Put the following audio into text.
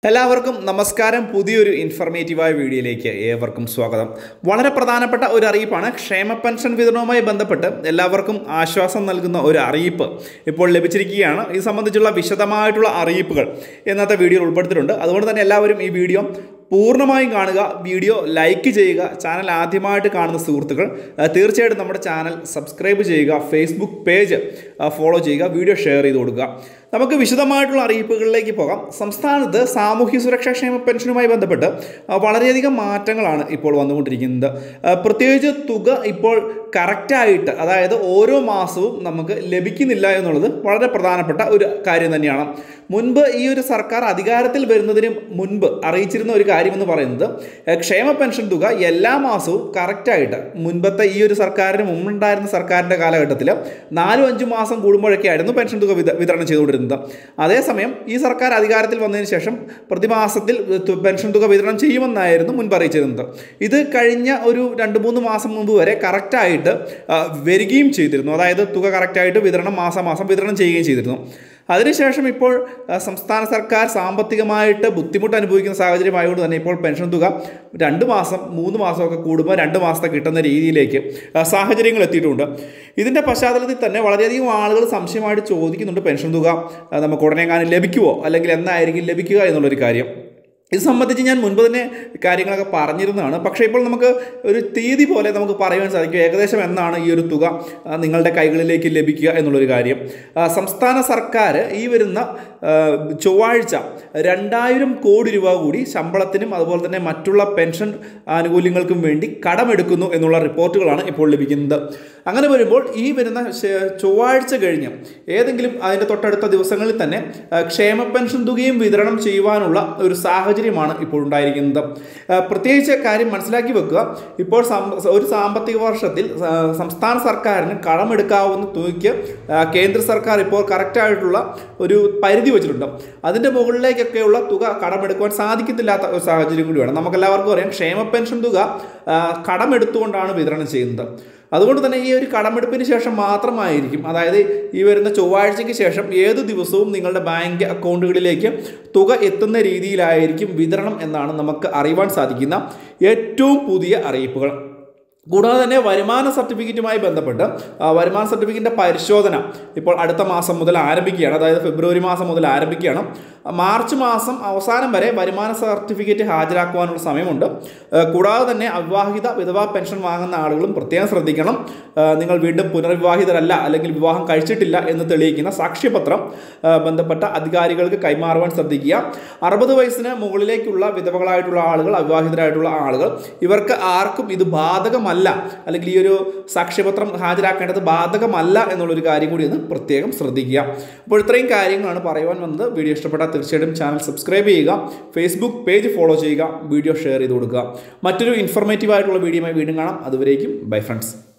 എല്ലാവർക്കും നമസ്കാരം പുതിയൊരു ഇൻഫർമേറ്റീവായ വീഡിയോയിലേക്ക് ഏവർക്കും സ്വാഗതം വളരെ പ്രധാനപ്പെട്ട ഒരു അറിയിപ്പാണ് ക്ഷേമ പെൻഷൻ വിതരണവുമായി ബന്ധപ്പെട്ട് എല്ലാവർക്കും ആശ്വാസം നൽകുന്ന ഒരു അറിയിപ്പ് ഇപ്പോൾ ലഭിച്ചിരിക്കുകയാണ് ഇത് സംബന്ധിച്ചുള്ള വിശദമായിട്ടുള്ള അറിയിപ്പുകൾ ഇന്നത്തെ വീഡിയോയിൽ ഉൾപ്പെടുത്തിയിട്ടുണ്ട് അതുകൊണ്ട് തന്നെ എല്ലാവരും ഈ വീഡിയോ പൂർണ്ണമായും കാണുക വീഡിയോ ലൈക്ക് ചെയ്യുക ചാനൽ ആദ്യമായിട്ട് കാണുന്ന സുഹൃത്തുക്കൾ ആ, തീർച്ചയായിട്ടും നമ്മുടെ ചാനൽ സബ്സ്ക്രൈബ് ചെയ്യുക ഫേസ്ബുക്ക് പേജ് ആ, ഫോളോ ചെയ്യുക വീഡിയോ ഷെയർ ചെയ്ത് കൊടുക്കുക നമുക്ക് വിശദമായിട്ടുള്ള അറിയിപ്പുകളിലേക്ക് പോകാം സംസ്ഥാനത്ത് സാമൂഹ്യ സുരക്ഷാ ക്ഷേമ പെൻഷനുമായി ബന്ധപ്പെട്ട് ആ, വളരെയധികം മാറ്റങ്ങളാണ് ഇപ്പോൾ വന്നുകൊണ്ടിരിക്കുന്നത് ആ, പ്രത്യേകിച്ച് തുക ഇപ്പോൾ കറക്റ്റായിട്ട് അതായത് ഓരോ മാസവും നമുക്ക് ലഭിക്കുന്നില്ല എന്നുള്ളത് വളരെ പ്രധാനപ്പെട്ട ഒരു കാര്യം തന്നെയാണ് മുൻപ് ഈ ഒരു സർക്കാർ അധികാരത്തിൽ വരുന്നതിന് മുൻപ് അറിയിച്ചിരുന്ന ഒരു കാര്യമെന്ന് പറയുന്നത് ഏഹ്, ക്ഷേമ പെൻഷൻ തുക എല്ലാ മാസവും കറക്റ്റായിട്ട് മുൻപത്തെ ഈ ഒരു സർക്കാരിന് മുമ്പുണ്ടായിരുന്ന സർക്കാരിൻ്റെ കാലഘട്ടത്തിൽ നാലും അഞ്ചും മാസം കൂടുമ്പോഴൊക്കെ ആയിരുന്നു പെൻഷൻ തുക വിത- വിതരണം ചെയ്തുകൊണ്ടിരുന്നത് അതേസമയം ഈ സർക്കാർ അധികാരത്തിൽ വന്നതിന് ശേഷം പ്രതിമാസത്തിൽ തു- പെൻഷൻ തുക വിതരണം ചെയ്യുമെന്നായിരുന്നു മുൻപ് അറിയിച്ചിരുന്നത് ഇത് കഴിഞ്ഞ ഒരു രണ്ട് മൂന്ന് മാസം മുമ്പ് വരെ കറക്റ്റായിട്ട് ആ, വരികയും ചെയ്തിരുന്നു അതായത് തുക കറക്റ്റായിട്ട് വിതരണം മാസാമാസം വിതരണം ചെയ്യുകയും ചെയ്തിരുന്നു അതിനുശേഷം ഇപ്പോൾ ആ, സംസ്ഥാന സർക്കാർ സാമ്പത്തികമായിട്ട് ബുദ്ധിമുട്ട് അനുഭവിക്കുന്ന സാഹചര്യമായതുകൊണ്ട് തന്നെ ഇപ്പോൾ പെൻഷൻ തുക രണ്ട് മാസം മൂന്ന് മാസമൊക്കെ കൂടുമ്പോൾ രണ്ട് മാസത്തെ കിട്ടുന്ന രീതിയിലേക്ക് ആ, സാഹചര്യങ്ങൾ എത്തിയിട്ടുണ്ട് ഇതിൻ്റെ പശ്ചാത്തലത്തിൽ തന്നെ വളരെയധികം ആളുകൾ സംശയമായിട്ട് ചോദിക്കുന്നുണ്ട് പെൻഷൻ തുക ആ, നമുക്ക് ഉടനെ കാണാൻ ലഭിക്കുമോ അല്ലെങ്കിൽ എന്നായിരിക്കും ലഭിക്കുക എന്നുള്ളൊരു കാര്യം ഇത് സംബന്ധിച്ച് ഞാൻ മുൻപ് തന്നെ കാര്യങ്ങളൊക്കെ പറഞ്ഞിരുന്നതാണ് പക്ഷേ ഇപ്പോൾ നമുക്ക് ഒരു തീയതി പോലെ നമുക്ക് പറയുവാൻ സാധിക്കും ഏകദേശം എന്നാണ് ഈ ഒരു തുക ആ, നിങ്ങളുടെ കൈകളിലേക്ക് ലഭിക്കുക എന്നുള്ളൊരു കാര്യം ആ, സംസ്ഥാന സർക്കാർ ഈ വരുന്ന ആ, ചൊവ്വാഴ്ച രണ്ടായിരം കോടി രൂപ കൂടി ശമ്പളത്തിനും അതുപോലെ തന്നെ മറ്റുള്ള പെൻഷൻ ആനുകൂല്യങ്ങൾക്കും വേണ്ടി കടമെടുക്കുന്നു എന്നുള്ള റിപ്പോർട്ടുകളാണ് ഇപ്പോൾ ലഭിക്കുന്നത് അങ്ങനെ വരുമ്പോൾ ഈ വരുന്ന ശ- ചൊവ്വാഴ്ച കഴിഞ്ഞ് ഏതെങ്കിലും അതിൻ്റെ തൊട്ടടുത്ത ദിവസങ്ങളിൽ തന്നെ ആ, ക്ഷേമ പെൻഷൻ തുകയും വിതരണം ചെയ്യുവാനുള്ള ഒരു സാഹചര്യമാണ് ഇപ്പോൾ ഉണ്ടായിരിക്കുന്നത് ആ, പ്രത്യേകിച്ച് കാര്യം മനസ്സിലാക്കി വെക്കുക ഇപ്പോൾ സം- ഒരു സാമ്പത്തിക വർഷത്തിൽ ആ, സംസ്ഥാന സർക്കാരിന് കടമെടുക്കാവുന്ന തുകയ്ക്ക് ആ, കേന്ദ്ര സർക്കാർ ഇപ്പോൾ കറക്റ്റായിട്ടുള്ള ഒരു പരിധി വെച്ചിട്ടുണ്ട് അതിൻ്റെ മുകളിലേക്കൊക്കെയുള്ള തുക കടമെടുക്കുവാൻ സാധിക്കത്തില്ലാത്ത ഒരു സാഹചര്യം കൂടിയാണ് നമുക്കെല്ലാവർക്കും അറിയാം ക്ഷേമ പെൻഷൻ തുക ആ, കടമെടുത്തുകൊണ്ടാണ് വിതരണം ചെയ്യുന്നത് അതുകൊണ്ട് തന്നെ ഈ ഒരു കടമെടുപ്പിന് ശേഷം മാത്രമായിരിക്കും അതായത് ഈ വരുന്ന ചൊവ്വാഴ്ചയ്ക്ക് ശേഷം ഏത് ദിവസവും നിങ്ങളുടെ ബാങ്ക് അക്കൗണ്ടുകളിലേക്ക് തുക എത്തുന്ന രീതിയിലായിരിക്കും വിതരണം എന്നാണ് നമുക്ക് അറിയുവാൻ സാധിക്കുന്ന ഏറ്റവും പുതിയ അറിയിപ്പുകൾ കൂടാതെ തന്നെ വരുമാന സർട്ടിഫിക്കറ്റുമായി ബന്ധപ്പെട്ട് ആ, വരുമാന സർട്ടിഫിക്കറ്റിൻ്റെ പരിശോധന ഇപ്പോൾ അടുത്ത മാസം മുതൽ ആരംഭിക്കുകയാണ് അതായത് ഫെബ്രുവരി മാസം മുതൽ ആരംഭിക്കുകയാണ് മാർച്ച് മാസം അവസാനം വരെ വരുമാന സർട്ടിഫിക്കറ്റ് ഹാജരാക്കുവാനുള്ള സമയമുണ്ട് ആ, കൂടാതെ തന്നെ അവിവാഹിത വിധവാ പെൻഷൻ വാങ്ങുന്ന ആളുകളും പ്രത്യേകം ശ്രദ്ധിക്കണം ആ, നിങ്ങൾ വീണ്ടും പുനർവിവാഹിതരല്ല അല്ലെങ്കിൽ വിവാഹം കഴിച്ചിട്ടില്ല എന്ന് തെളിയിക്കുന്ന സാക്ഷ്യപത്രം ആ, ബന്ധപ്പെട്ട അധികാരികൾക്ക് കൈമാറുവാൻ ശ്രദ്ധിക്കുക അറുപത് വയസ്സിന് മുകളിലേക്കുള്ള വിധവകളായിട്ടുള്ള ആളുകൾ അവിവാഹിതരായിട്ടുള്ള ആളുകൾ ഇവർക്ക് ആർക്കും ഇത് ബാധകമല്ല അല്ലെങ്കിൽ ഈ ഒരു സാക്ഷ്യപത്രം ഹാജരാക്കേണ്ടത് ബാധകമല്ല എന്നുള്ളൊരു കാര്യം കൂടി ഒന്ന് പ്രത്യേകം ശ്രദ്ധിക്കുക അപ്പോൾ ഇത്രയും കാര്യങ്ങളാണ് പറയുവാൻ വന്നത് വീഡിയോ ഇഷ്ടപ്പെട്ടാൽ തീർച്ചയായിട്ടും ചാനൽ സബ്സ്ക്രൈബ് ചെയ്യുക ഫേസ്ബുക്ക് പേജ് ഫോളോ ചെയ്യുക വീഡിയോ ഷെയർ ചെയ്ത് കൊടുക്കുക മറ്റൊരു ഇൻഫർമേറ്റീവ് ആയിട്ടുള്ള വീഡിയോയുമായി വീണ്ടും കാണാം അതുവരേക്കും ബൈ ഫ്രണ്ട്സ്